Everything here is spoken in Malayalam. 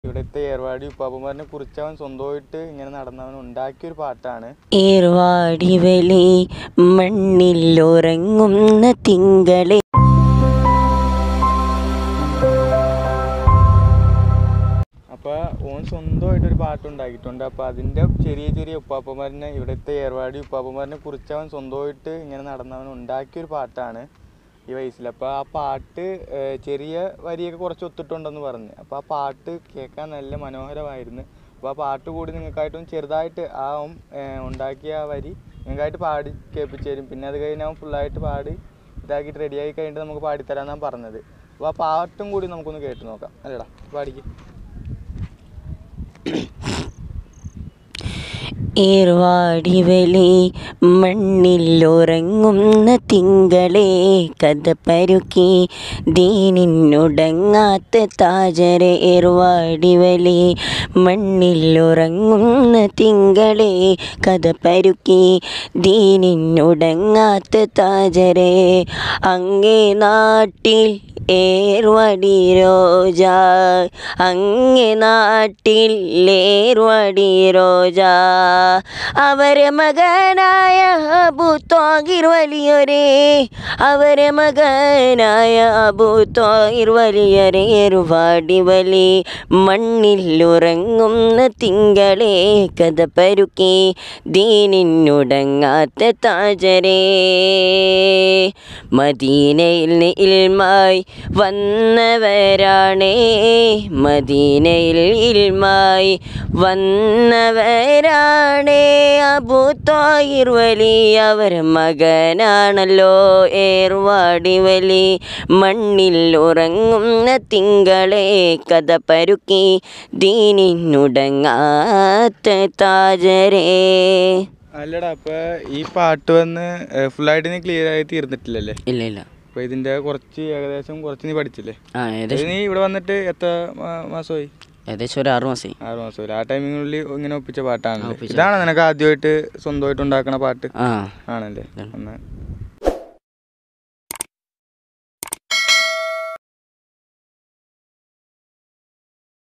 ഇവിടുത്തെ ഏർവാടി ഉപ്പാപ്പന്മാരനെ കുറിച്ച് അവൻ സ്വന്തമായിട്ട് ഇങ്ങനെ നടന്നവൻ ഉണ്ടാക്കിയൊരു പാട്ടാണ് ഏർവാടി വെളി മണ്ണിലുറങ്ങുന്ന തിങ്കളെ അപ്പോൾ ഓൻ സ്വന്തമായിട്ടൊരു പാട്ട് ഉണ്ടാക്കിയിട്ടുണ്ട് അപ്പോൾ അതിൻ്റെ ചെറിയ ചെറിയ ഉപ്പാപ്പന്മാരനെ ഇവിടുത്തെ ഏർവാടി ഉപ്പാപ്പന്മാരനെ കുറിച്ച് അവൻ സ്വന്തമായിട്ട് ഇങ്ങനെ നടന്നവൻ ഉണ്ടാക്കിയൊരു പാട്ടാണ് ഈ വയസ്സിൽ അപ്പോൾ ആ പാട്ട് ഏർ, ചെറിയ വരിയൊക്കെ കുറച്ച് ഒത്തിട്ടുണ്ടെന്ന് പറഞ്ഞ് അപ്പോൾ ആ പാട്ട് കേൾക്കാൻ നല്ല മനോഹരമായിരുന്നു അപ്പോൾ ആ പാട്ട് കൂടി നിങ്ങൾക്കായിട്ടും ചെറുതായിട്ട് ആ അവൻ, ഏർ, ഉണ്ടാക്കിയ ആ വരി നിങ്ങൾക്കായിട്ട് പാടി കേൾപ്പിച്ച് തരും പിന്നെ അത് കഴിഞ്ഞ് അവൻ ഫുള്ളായിട്ട് പാടി ഇതാക്കിയിട്ട് റെഡിയായി കഴിഞ്ഞിട്ട് നമുക്ക് പാടിത്തരാന്നാണ് പറഞ്ഞത് അപ്പോൾ ആ പാട്ടും കൂടി നമുക്കൊന്ന് കേട്ട് നോക്കാം അല്ലേടാ പാടിക്ക് ഏർവാടി വെളി മണ്ണിലുറങ്ങുന്ന തിങ്കളെ കഥ പരുക്കി ദീനിനുടങ്ങാത്ത താജരെ ഏർവാടി വെളി മണ്ണിലുറങ്ങുന്ന തിങ്കളെ കഥ പരുക്കി ദീനിനുടങ്ങാത്ത താജരെ അങ്ങേ നാട്ടിൽ ഏർവടി രോജ അങ്ങേ നാട്ടിൽ ഏർവടി രോജ അവരെ മകനായ അബു തോഹിർ വലിയൊരേ അവരെ മകനായ അബു തോഹിർ വലിയൊരേ ഏർവാടി വലി മണ്ണിൽ ഉറങ്ങുന്ന തിങ്കളെ കഥ പരുക്കി ദീനിനുടങ്ങാത്ത താജരേ മദീനയിൽ ഇൽമായി വന്നവരാണേ മദീനയിൽ ഇൽമായി വന്നവരാണേ അബു തോയിർ വലി അവർ മകനാണല്ലോ ഏർവാടി വലി മണ്ണിൽ ഉറങ്ങുന്ന തിങ്കളെ കഥ പരുക്കി ദീനിനുടങ്ങാത്ത താജരേ അല്ലടാ അപ്പൊ ഈ പാട്ട് വന്ന് ഫുള്ളായിട്ട് നീ ക്ലിയർ ആയി തീർന്നിട്ടില്ലല്ലേ ഇല്ല ഇല്ല അപ്പൊ ഇതിന്റെ കുറച്ച് ഏകദേശം കുറച്ച് നീ പഠിച്ചില്ലേ ആ ഇത് ഏകദേശം നീ ഇവിടെ വന്നിട്ട് എത്ര മാ- മാസമായി ഏകദേശം ഒരു ആറ് മാസമായി ആറ് മാസമായി ആ ടൈമിനുള്ളിൽ ഇങ്ങനെ ഒപ്പിച്ച പാട്ടാണല്ലേ ഒപ്പിച്ച ഇതാണ് നിനക്ക് ആദ്യമായിട്ട് സ്വന്തമായിട്ട് ഉണ്ടാക്കണ പാട്ട് ആ ആണല്ലേ എന്നാ